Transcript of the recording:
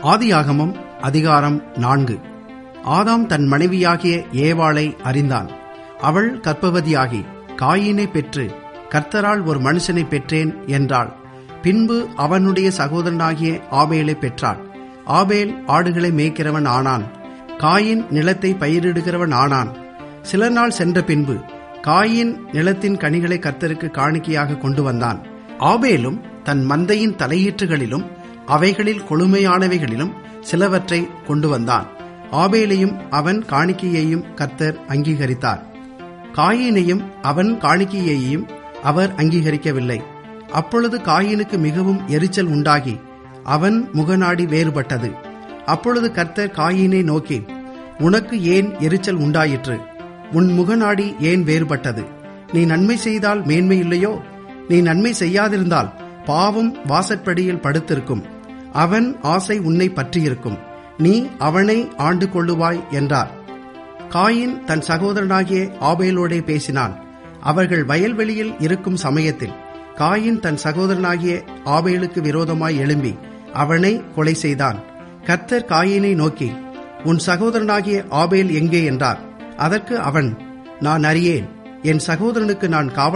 ஆதியாகமம் அதிகாரம் நான்கு ஆதாம் தன் மனைவியாகிய ஏவாளை அறிந்தான் அவள் கர்ப்பவதியாகி காயினை பெற்று கர்த்தரால் ஒரு மனுஷனை பெற்றேன் என்றாள் பின்பு அவனுடைய சகோதரனாகிய ஆபேலை பெற்றாள் ஆபேல் ஆடுகளை மேய்க்கிறவன் ஆனான் காயின் நிலத்தை பயிரிடுகிறவன் ஆனான் சில நாள் சென்ற பின்பு காயின் நிலத்தின் கனிகளை கர்த்தருக்கு காணிக்கையாக கொண்டு வந்தான் ஆபேலும் தன் மந்தையின் தலையீற்றுகளிலும் அவைகளில் கொழுமையானவைகளிலும் சிலவற்றை கொண்டு வந்தான் ஆபேலையும் அவன் காணிக்கையையும் கர்த்தர் அங்கீகரித்தார் காயினையும் அவன் காணிக்கையையும் அவர் அங்கீகரிக்கவில்லை அப்பொழுது காயினுக்கு மிகவும் எரிச்சல் உண்டாகி அவன் முகநாடி வேறுபட்டது அப்பொழுது கர்த்தர் காயினை நோக்கி உனக்கு ஏன் எரிச்சல் உண்டாயிற்று உன் முகநாடி ஏன் வேறுபட்டது நீ நன்மை செய்தால் மேன்மை இல்லையோ நீ நன்மை செய்யாதிருந்தால் பாவம் வாசற்படியில் படுத்திருக்கும் அவன் ஆசை உன்னை பற்றியிருக்கும் நீ அவனை ஆண்டு கொள்ளுவாய் என்றார் காயின் தன் சகோதரனாகிய ஆபேலோடே பேசினான் அவர்கள் வயல்வெளியில் இருக்கும் சமயத்தில் காயின் தன் சகோதரனாகிய ஆபேலுக்கு விரோதமாய் எழும்பி அவனை கொலை செய்தான் கர்த்தர் காயினை நோக்கி உன் சகோதரனாகிய ஆபேல் எங்கே என்றார் அதற்கு அவன் நான் அறியேன் என் சகோதரனுக்கு நான் காவல்